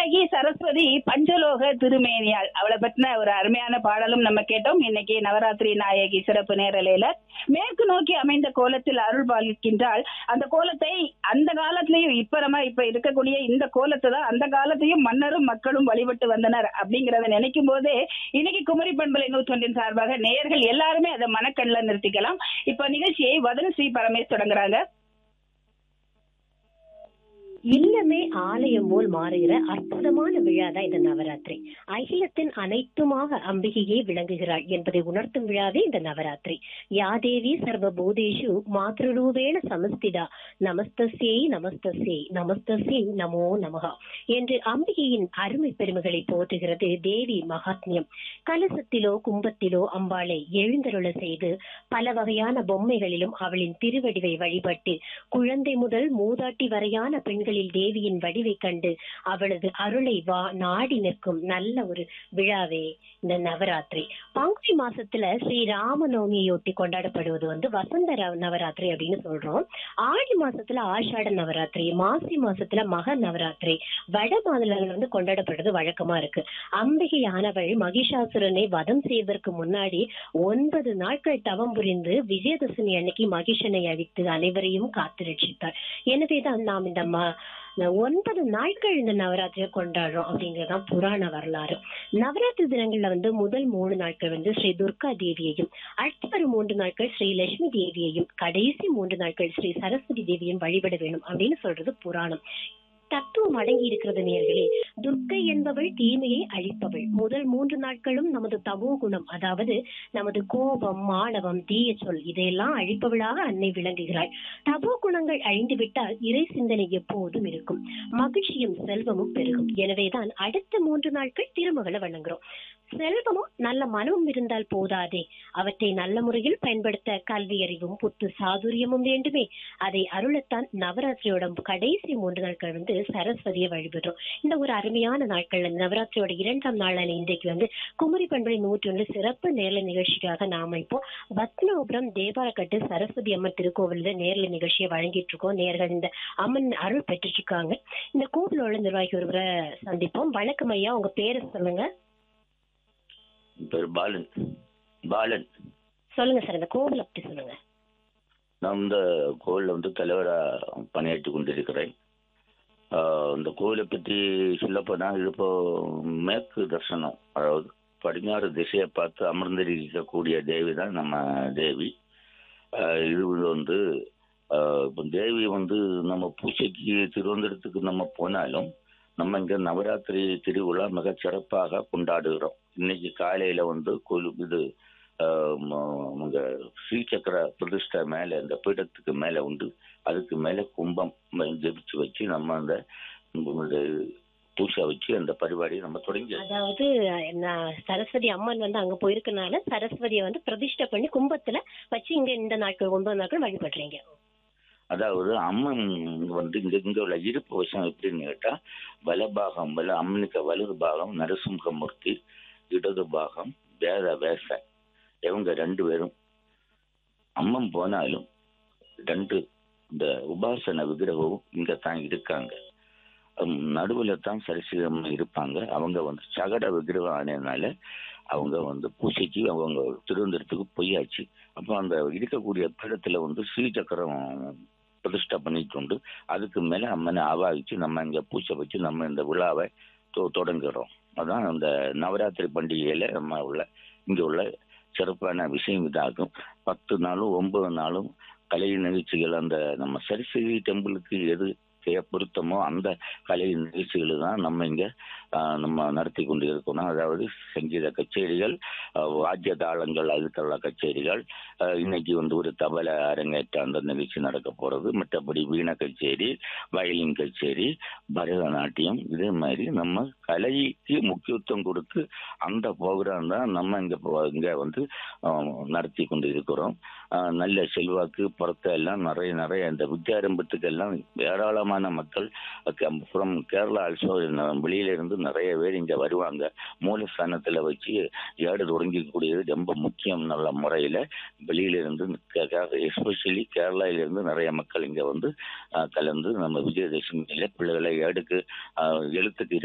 நாயகி சரஸ்வதி பஞ்சலோக திருமேனியாள் அவளை பற்றின ஒரு அருமையான பாடலும் நம்ம கேட்டோம் இன்னைக்கு நவராத்திரி நாயகி சிறப்பு நேரலையில மேற்கு நோக்கி அமைந்த கோலத்தில் அருள் பாலிக்கின்றால் அந்த கோலத்தை அந்த காலத்திலயும் இப்ப நம்ம இப்ப இருக்கக்கூடிய இந்த கோலத்தை தான் அந்த காலத்தையும் மன்னரும் மக்களும் வழிபட்டு வந்தனர் அப்படிங்கறத நினைக்கும் போதே இன்னைக்கு குமரி பண்பலை நூற்றொன்றின் சார்பாக நேயர்கள் எல்லாருமே அதை மனக்கண்ணில் நிறுத்திக்கலாம் இப்ப நிகழ்ச்சியை வதன ஸ்ரீ பரமேஷ் தொடங்குறாங்க இல்லமே ஆலயம் போல் மாறுகிற அற்புதமான விழா தான் இந்த நவராத்திரி அகிலத்தின் அனைத்துமாக அம்பிகையே விளங்குகிறாள் என்பதை உணர்த்தும் விழாவே இந்த நவராத்திரி யாதேவி சர்வ பூதேஷு மாத்ருரூபேண சமஸ்திதா நமஸ்தஸ்யை நமஸ்தஸ்யை நமஸ்தஸ்யை நமோ நமகா என்று அம்பிகையின் அருமை பெருமைகளை போற்றுகிறது தேவி மகாத்மியம் கலசத்திலோ கும்பத்திலோ அம்பாளை எழுந்தருள செய்து பல வகையான பொம்மைகளிலும் அவளின் திருவடிவை வழிபட்டு குழந்தை முதல் மூதாட்டி வரையான பெண்களில் தேவியின் வடிவை கண்டு அவளது அருளை வா நாடி நிற்கும் நல்ல ஒரு விழாவே இந்த நவராத்திரி பங்குனி மாசத்துல ஸ்ரீ ராமநவமியொட்டி கொண்டாடப்படுவது வந்து வசந்த ர- நவராத்திரி அப்படின்னு சொல்றோம் ஆடி மாசத்துல ஆஷாட நவராத்திரி மாசி மாசத்துல மக நவராத்திரி வட மாநிலங்கள் வந்து கொண்டாடப்படுறது வழக்கமா இருக்கு அம்பிகை ஆனவள் மகிஷாசுரனை வதம் செய்வதற்கு முன்னாடி ஒன்பது நாட்கள் தவம் புரிந்து விஜயதசமி அன்னைக்கு மகிஷனை அழித்து அனைவரையும் காத்து ரட்சித்தார் எனவேதான் நாம் இந்த ம- இந்த ஒன்பது நாட்கள் இந்த நவராத்திரியை கொண்டாடுறோம் அப்படிங்கறதுதான் புராண வரலாறு நவராத்திரி தினங்கள்ல வந்து முதல் மூணு நாட்கள் வந்து ஸ்ரீ துர்கா தேவியையும் அடுத்து வரும் மூன்று நாட்கள் ஸ்ரீ லட்சுமி தேவியையும் கடைசி மூன்று நாட்கள் ஸ்ரீ சரஸ்வதி தேவியையும் வழிபட வேணும் அப்படின்னு சொல்றது புராணம் தத்துவம் அடங்கி இருக்கிறது நேர்களே துர்க்கை என்பவள் தீமையை அழிப்பவள் முதல் மூன்று நாட்களும் நமது தமோ குணம் அதாவது நமது கோபம் மாணவம் தீய சொல் இதையெல்லாம் அழிப்பவளாக அன்னை விளங்குகிறாள் தபோ குணங்கள் அழிந்து விட்டால் இறை சிந்தனை எப்போதும் இருக்கும் மகிழ்ச்சியும் செல்வமும் பெருகும் எனவேதான் அடுத்த மூன்று நாட்கள் திருமகளை வணங்குறோம் செல்வமும் நல்ல மனமும் இருந்தால் போதாதே அவற்றை நல்ல முறையில் பயன்படுத்த கல்வி அறிவும் புத்து சாதுரியமும் வேண்டுமே அதை அருளத்தான் நவராத்திரியோட கடைசி மூன்று நாட்கள் வந்து சரஸ்வதியை வழிபடுறோம் இந்த ஒரு அருமையான நாட்கள்ல இந்த நவராத்திரியோட இரண்டாம் நாளான இன்றைக்கு வந்து குமரி பண்பலை நூற்றொன்று சிறப்பு நேரலை நிகழ்ச்சிக்காக நாம இப்போ பத்மநாபுரம் தேவாரக்கட்டு சரஸ்வதி அம்மன் திருக்கோவில்ல நேரலை நிகழ்ச்சியை வழங்கிட்டு இருக்கோம் நேர்கள் இந்த அம்மன் அருள் பெற்றுட்டு இருக்காங்க இந்த கோவிலோட நிர்வாகி ஒருவரை சந்திப்போம் வணக்கம் ஐயா உங்க பேரை சொல்லுங்க பேர் பாலன் பாலன் சொல்லுங்க சார் இந்த கோவில் அப்படி சொல்லுங்க நான் இந்த கோவிலில் வந்து தலைவராக பணியாற்றி கொண்டிருக்கிறேன் ஆஹ் இந்த கோவிலை பற்றி சொல்லப்போனால் இது இப்போ மேற்கு தர்சனம் அதாவது பதினாறு திசையை பார்த்து அமர்ந்திருக்கக்கூடிய தேவி தான் நம்ம தேவி ஆஹ் இது வந்து ஆஹ் இப்போ தேவி வந்து நம்ம பூஜைக்கு திருவனந்தபுரத்துக்கு நம்ம போனாலும் நம்ம இங்கே நவராத்திரி திருவிழா மிக சிறப்பாக கொண்டாடுகிறோம் இன்னைக்கு காலையில வந்து கோயில் இது ஆஹ் ம- இங்க ஸ்ரீசக்கர பிரதிஷ்டை மேல இந்த பீடத்துக்கு மேல உண்டு அதுக்கு மேல கும்பம் ம- ஜெபிச்சு வச்சு நம்ம அந்த இந்த பூஜை வச்சு அந்த பரிபாடியை நம்ம தொடங்கி அதாவது நான் சரஸ்வதி அம்மன் வந்து அங்க போயிருக்கனால சரஸ்வதியை வந்து பிரதிஷ்டை பண்ணி கும்பத்துல வச்சு இங்க இந்த நாட்கள் ஒன்பது நாட்கள் வழிபடுறீங்க அதாவது அம்மன் வந்து இங்க இங்க உள்ள இருப்பு வசம் எப்படின்னு கேட்டா வலபாகம் வல அம்மனுக்கு வலது பாகம் நரசிம்ஹமூர்த்தி இடது பாகம் வேத வேச இவங்க ரெண்டு பேரும் அம்மன் போனாலும் ரெண்டு இந்த உபாசன விக்கிரகமும் இங்க தான் இருக்காங்க நடுவில் தான் சரிசிகமா இருப்பாங்க அவங்க வந்து சகட விக்கிரகம் ஆனதுனால அவங்க வந்து பூஜைக்கு அவங்க திருவனந்தபுரத்துக்கு பொய்யாச்சு அப்போ அந்த இருக்கக்கூடிய பீடத்துல வந்து ஸ்ரீசக்கரம் பிரதிஷ்டை பண்ணிட்டு உண்டு அதுக்கு மேல அம்மனை ஆவாகிச்சு நம்ம இங்க பூஜை வச்சு நம்ம இந்த விழாவை தொ- தொடங்குறோம் அதான் அந்த நவராத்திரி பண்டிகையில நம்ம உள்ள இங்க உள்ள சிறப்பான விஷயம் இதாகும் பத்து நாளும் ஒன்பது நாளும் கலை நிகழ்ச்சிகள் அந்த நம்ம சரஸ்வதி டெம்பிளுக்கு எது தே- பொருத்தமோ அந்த கலை நிகழ்ச்சிகள் தான் நம்ம இங்க ஆஹ், நம்ம நடத்தி கொண்டு இருக்கணும் அதாவது சங்கீத கச்சேரிகள் ஆஹ், வாத்திய தாளங்கள் அதுக்குள்ள கச்சேரிகள் ஆஹ், இன்னைக்கு வந்து ஒரு தபல அரங்கேற்ற அந்த நிகழ்ச்சி நடக்க போறது மற்றபடி வீண கச்சேரி வயலின் கச்சேரி பரதநாட்டியம் இதே மாதிரி நம்ம கலைக்கு முக்கியத்துவம் கொடுத்து அந்த ப்ரோக்ராம் தான் நம்ம இங்க போ- இங்க வந்து ஆஹ், நடத்தி கொண்டு இருக்கிறோம் ஆஹ், நல்ல செல்வாக்கு புறத்த எல்லாம் நிறைய நிறைய இந்த வித்யாரம்பத்துக்கு எல்லாம் ஏராளமான மக்கள் அப்புறம் கேரளா ஆல்சோ வெளியில இருந்து நிறைய பேர் இங்க வருவாங்க மூலஸ்தானத்துல வச்சு ஏடு தொடங்கிக்கூடியது ரொம்ப முக்கியம் நல்ல முறையில வெளியில இருந்து எஸ்பெஷலி கேரளாயில இருந்து நிறைய மக்கள் இங்க வந்து ஆஹ், கலந்து நம்ம விஜயதசமியில பிள்ளைகளை ஏடுக்கு ஆஹ், எழுத்துக்கு